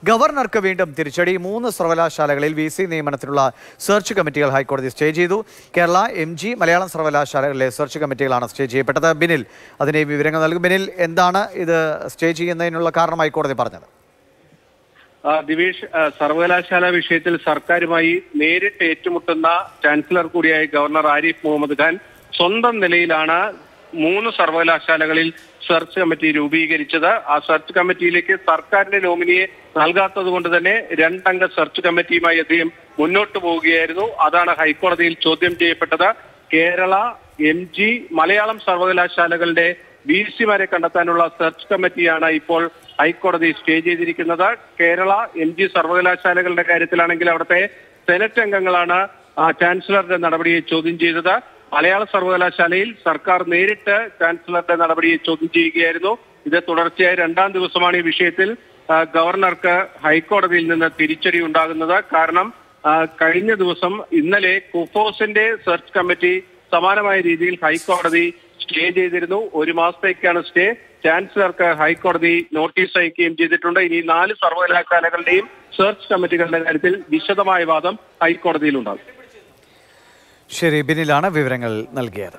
ഗവർണർക്ക് വീണ്ടും തിരിച്ചടി മൂന്ന് സർവകലാശാലകളിൽ വി സി നിയമനത്തിനുള്ള സെർച്ച് കമ്മിറ്റികൾ ഹൈക്കോടതി സ്റ്റേ ചെയ്തു കേരള എം ജി മലയാളം സർവകലാശാലകളിലെ സെർച്ച് കമ്മിറ്റികളാണ് സ്റ്റേ ചെയ്യപ്പെട്ടത് ബിനിൽ അതിനെ വിവരങ്ങൾ നൽകും ബിനിൽ എന്താണ് ഇത് സ്റ്റേ ചെയ്യുന്നതിനുള്ള കാരണം ഹൈക്കോടതി പറഞ്ഞത് ആ, ദിവേഷ് ആ, സർവകലാശാല വിഷയത്തിൽ സർക്കാരുമായി നേരിട്ട് ഏറ്റുമുട്ടുന്ന ചാൻസലർ കൂടിയായ ഗവർണർ ആരിഫ് മുഹമ്മദ് ഖാൻ സ്വന്തം നിലയിലാണ് മൂന്ന് സർവകലാശാലകളിൽ സെർച്ച് കമ്മിറ്റി രൂപീകരിച്ചത് ആ സെർച്ച് കമ്മിറ്റിയിലേക്ക് സർക്കാരിന്റെ നോമിനിയെ നൽകാത്തത് കൊണ്ട് തന്നെ രണ്ടംഗ സെർച്ച് കമ്മിറ്റിയുമായി അദ്ദേഹം മുന്നോട്ട് പോവുകയായിരുന്നു അതാണ് ഹൈക്കോടതിയിൽ ചോദ്യം ചെയ്യപ്പെട്ടത് കേരള എം ജി മലയാളം സർവകലാശാലകളുടെ ബി സിമാരെ കണ്ടെത്താനുള്ള സെർച്ച് കമ്മിറ്റിയാണ് ഇപ്പോൾ ഹൈക്കോടതി സ്റ്റേ ചെയ്തിരിക്കുന്നത് കേരള എം ജി സർവകലാശാലകളുടെ കാര്യത്തിലാണെങ്കിൽ അവിടുത്തെ സെനറ്റ് അംഗങ്ങളാണ് ആ, ചാൻസലറുടെ നടപടിയെ ചോദ്യം ചെയ്തത് മലയാള സർവകലാശാലയിൽ സർക്കാർ നേരിട്ട് ചാൻസലറുടെ നടപടിയെ ചോദ്യം ചെയ്യുകയായിരുന്നു ഇത് തുടർച്ചയായ രണ്ടാം ദിവസമാണ് ഈ വിഷയത്തിൽ ആ, ഗവർണർക്ക് ഹൈക്കോടതിയിൽ നിന്ന് തിരിച്ചടി ഉണ്ടാകുന്നത് കാരണം ആ, കഴിഞ്ഞ ദിവസം ഇന്നലെ കുഫോസിന്റെ സെർച്ച് കമ്മിറ്റി സമാനമായ രീതിയിൽ ഹൈക്കോടതി സ്റ്റേ ചെയ്തിരുന്നു ഒരു മാസത്തേക്കാണ് സ്റ്റേ ചാൻസലർക്ക് ഹൈക്കോടതി നോട്ടീസ് അയക്കുകയും ചെയ്തിട്ടുണ്ട് ഇനി നാല് സർവകലാശാലകളുടെയും സെർച്ച് കമ്മിറ്റികളുടെ കാര്യത്തിൽ വിശദമായ വാദം ഹൈക്കോടതിയിലുണ്ടാകും ശരി ബിനിലാണ് വിവരങ്ങൾ നൽകിയത്